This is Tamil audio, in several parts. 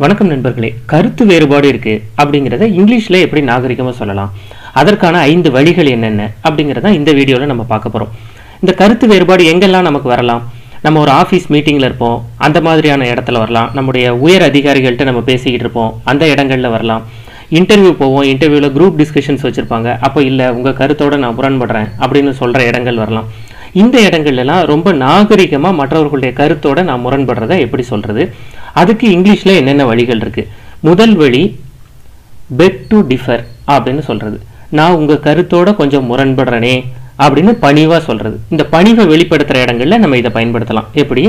வணக்கம் நண்பர்களே கருத்து வேறுபாடு இருக்கு அப்படிங்கிறத இங்கிலீஷ்ல எப்படி நாகரிகமா சொல்லலாம் அதற்கான ஐந்து வழிகள் என்னென்ன அப்படிங்கிறத இந்த வீடியோல நம்ம பார்க்க போறோம் இந்த கருத்து வேறுபாடு எங்கெல்லாம் நமக்கு வரலாம் நம்ம ஒரு ஆஃபீஸ் மீட்டிங்கில் இருப்போம் அந்த மாதிரியான இடத்துல வரலாம் நம்முடைய உயர் அதிகாரிகள்கிட்ட நம்ம பேசிக்கிட்டு இருப்போம் அந்த இடங்கள்ல வரலாம் இன்டர்வியூ போவோம் இன்டர்வியூவில் குரூப் டிஸ்கஷன்ஸ் வச்சுருப்பாங்க அப்போ இல்லை உங்கள் கருத்தோட நான் முரண்படுறேன் அப்படின்னு சொல்கிற இடங்கள் வரலாம் இந்த இடங்கள்லாம் ரொம்ப நாகரிகமாக மற்றவர்களுடைய கருத்தோட நான் முரண்படுறதை எப்படி சொல்கிறது அதுக்கு இங்கிலீஷில் என்னென்ன வழிகள் இருக்குது முதல் வழி பெட் டு டிஃபர் அப்படின்னு சொல்கிறது நான் உங்கள் கருத்தோட கொஞ்சம் முரண்படுறேனே அப்படின்னு பணிவாக சொல்கிறது இந்த பணிவை வெளிப்படுத்துகிற இடங்கள்ல நம்ம இதை பயன்படுத்தலாம் எப்படி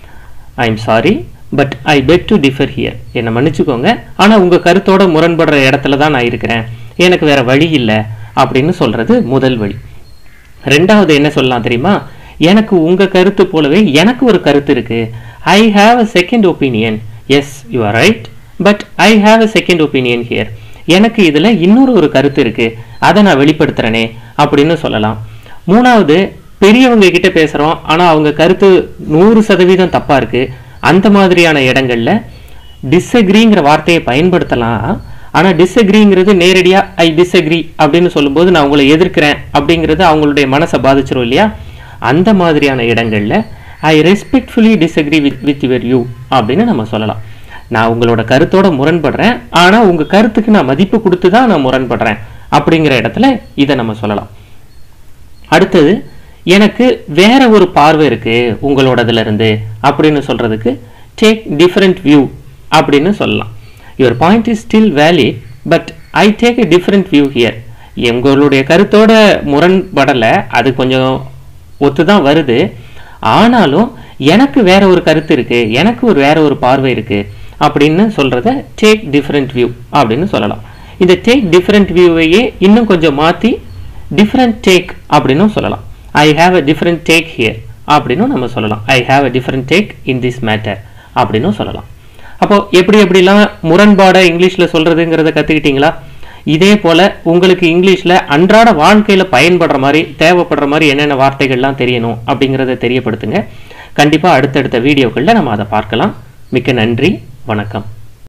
I am sorry but I beg to differ here என்னை மன்னிச்சுக்கோங்க ஆனால் உங்கள் கருத்தோட முரண்படுற இடத்துல தான் நான் இருக்கிறேன் எனக்கு வேற வழி இல்லை அப்படின்னு சொல்கிறது முதல் வழி ரெண்டாவது என்ன சொல்லலாம் தெரியுமா எனக்கு உங்கள் கருத்து போலவே எனக்கு ஒரு கருத்து இருக்கு I have a second opinion yes you are right but I have a second opinion here எனக்கு இதில் இன்னொரு ஒரு கருத்து இருக்கு அதை நான் வெளிப்படுத்துறேனே அப்படின்னு சொல்லலாம் மூணாவது பெரியவங்க கிட்ட பேசுகிறோம் ஆனால் அவங்க கருத்து நூறு சதவீதம் தப்பாக இருக்கு அந்த மாதிரியான இடங்கள்ல டிஸ்அக்ரிங்கிற வார்த்தையை பயன்படுத்தலாம் ஆனால் டிஸ்அக்ரிங்கிறது நேரடியாக ஐ டிஸ்அக்ரி அப்படின்னு சொல்லும்போது நான் உங்களை எதிர்க்கிறேன் அப்படிங்கிறது அவங்களுடைய மனசை பாதிச்சிரும் இல்லையா அந்த மாதிரியான இடங்கள்ல I respectfully disagree with with your you அப்படின்னு நம்ம சொல்லலாம் நான் உங்களோட கருத்தோட முரண்படுறேன் ஆனால் உங்கள் கருத்துக்கு நான் மதிப்பு கொடுத்து தான் நான் முரண்படுறேன் அப்படிங்கிற இடத்துல இதை நம்ம சொல்லலாம் அடுத்தது எனக்கு வேற ஒரு பார்வை இருக்கு உங்களோடதுல இருந்து அப்படின்னு சொல்றதுக்கு டேக் டிஃப்ரெண்ட் வியூ அப்படின்னு சொல்லலாம் your point is still valid but I take a different view here எங்களுடைய கருத்தோட முரண்படலை அது கொஞ்சம் ஒத்து தான் வருது ஆனாலும் எனக்கு வேற ஒரு கருத்து இருக்கு எனக்கு ஒரு வேற ஒரு பார்வை இருக்கு அப்படின்னு சொல்றத டேக் டிஃப்ரெண்ட் வியூ அப்படின்னு சொல்லலாம் இந்த டேக் டிஃப்ரெண்ட் வியூவையே இன்னும் கொஞ்சம் மாற்றி டிஃப்ரெண்ட் டேக் அப்படின்னும் சொல்லலாம் I have a different take here அப்படின்னும் நம்ம சொல்லலாம் I have a different take in this matter அப்படின்னும் சொல்லலாம் அப்போ எப்படி எப்படிலாம் முரண்பாடை இங்கிலீஷில் சொல்கிறதுங்கிறத கற்றுக்கிட்டீங்களா இதே போல் உங்களுக்கு இங்கிலீஷில் அன்றாட வாழ்க்கையில் பயன்படுற மாதிரி தேவைப்படுற மாதிரி என்னென்ன வார்த்தைகள்லாம் தெரியணும் அப்படிங்கிறத தெரியப்படுத்துங்க கண்டிப்பாக அடுத்தடுத்த வீடியோக்களில் நம்ம அதை பார்க்கலாம் மிக்க நன்றி வணக்கம்